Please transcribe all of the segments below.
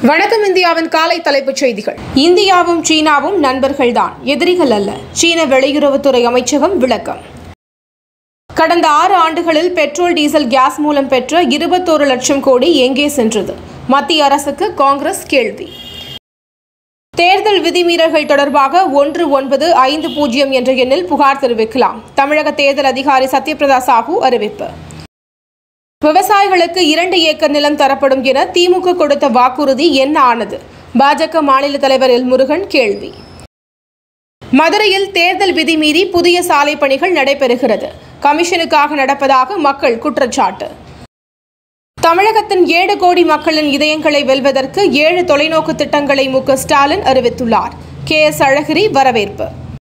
வணக்கம் இந்தியாவின் காலை தலைப்புச் செய்திகள் இந்தியாவும் சீனாவும் நண்பர்கள்தான் எதிரிகள் அல்ல சீன வெளியுறவுத்துறை அமைச்சகம் விளக்கம் கடந்த ஆறு ஆண்டுகளில் பெட்ரோல் டீசல் கேஸ் மூலம் பெற்ற இருபத்தோரு லட்சம் கோடி எங்கே சென்றது மத்திய அரசுக்கு காங்கிரஸ் கேள்வி தேர்தல் விதிமீறல்கள் தொடர்பாக ஒன்று ஒன்பது ஐந்து பூஜ்ஜியம் என்ற எண்ணில் புகார் தெரிவிக்கலாம் தமிழக தேர்தல் அதிகாரி சத்யபிரதா சாஹூ அறிவிப்பு விவசாயிகளுக்கு இரண்டு ஏக்கர் நிலம் தரப்படும் என திமுக கொடுத்த வாக்குறுதி என்ன ஆனது பாஜக மாநில தலைவர் எல் முருகன் கேள்வி மதுரையில் தேர்தல் விதி மீறி புதிய சாலை பணிகள் நடைபெறுகிறது கமிஷனுக்காக நடப்பதாக மக்கள் குற்றச்சாட்டு தமிழகத்தின் ஏழு கோடி மக்களின் இதயங்களை வெல்வதற்கு ஏழு தொலைநோக்கு திட்டங்களை மு க ஸ்டாலின் அறிவித்துள்ளார் கே எஸ் அழகிரி வரவேற்பு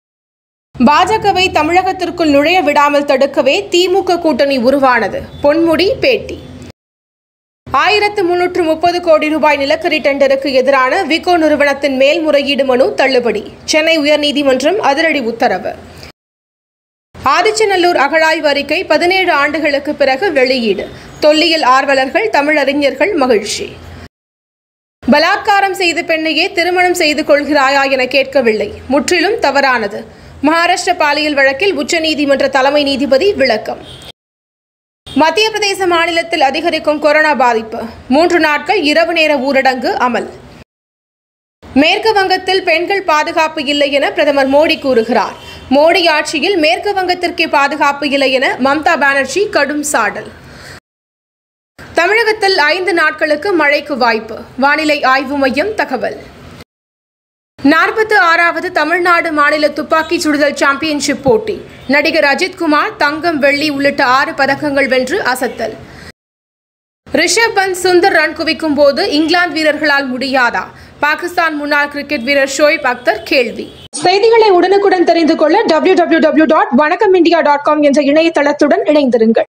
பாஜகவை தமிழகத்திற்குள் நுழைய விடாமல் தடுக்கவே திமுக கூட்டணி உருவானது பொன்முடி பேட்டி ஆயிரத்து முன்னூற்று முப்பது கோடி ரூபாய் நிலக்கரி டெண்டருக்கு எதிரான விகோ நிறுவனத்தின் மேல்முறையீடு மனு தள்ளுபடி சென்னை உயர்நீதிமன்றம் அதிரடி உத்தரவு ஆதிச்சநல்லூர் அகழாய்வு அறிக்கை பதினேழு ஆண்டுகளுக்கு பிறகு வெளியீடு தொல்லியல் ஆர்வலர்கள் தமிழறிஞர்கள் மகிழ்ச்சி பலாத்காரம் செய்த பெண்ணையே திருமணம் செய்து கொள்கிறாயா என கேட்கவில்லை முற்றிலும் தவறானது மகாராஷ்டிர பாலியல் வழக்கில் உச்சநீதிமன்ற தலைமை நீதிபதி விளக்கம் மத்திய பிரதேச மாநிலத்தில் அதிகரிக்கும் கொரோனா பாதிப்பு மூன்று நாட்கள் இரவு நேர ஊரடங்கு அமல் மேற்கு வங்கத்தில் பெண்கள் பாதுகாப்பு இல்லை என பிரதமர் மோடி கூறுகிறார் மோடி ஆட்சியில் மேற்கு வங்கத்திற்கே பாதுகாப்பு இல்லை என மம்தா பானர்ஜி கடும் சாடல் தமிழகத்தில் ஐந்து நாட்களுக்கு மழைக்கு வாய்ப்பு வானிலை ஆய்வு மையம் தகவல் நாற்பத்தி ஆறாவது தமிழ்நாடு மாநில துப்பாக்கி சுடுதல் சாம்பியன்ஷிப் போட்டி நடிகர் அஜித்குமார் தங்கம் வெள்ளி உள்ளிட்ட ஆறு பதக்கங்கள் வென்று அசத்தல் ரிஷப் பந்த் சுந்தர் ரன் குவிக்கும் போது இங்கிலாந்து வீரர்களால் முடியாதா பாகிஸ்தான் முன்னாள் கிரிக்கெட் வீரர் ஷோய்ப் அக்தர் கேள்வி செய்திகளை உடனுக்குடன் தெரிந்து கொள்ள W W W dot Vanakkam India dot com என்ற இணையதளத்துடன் இணைந்திருங்கள்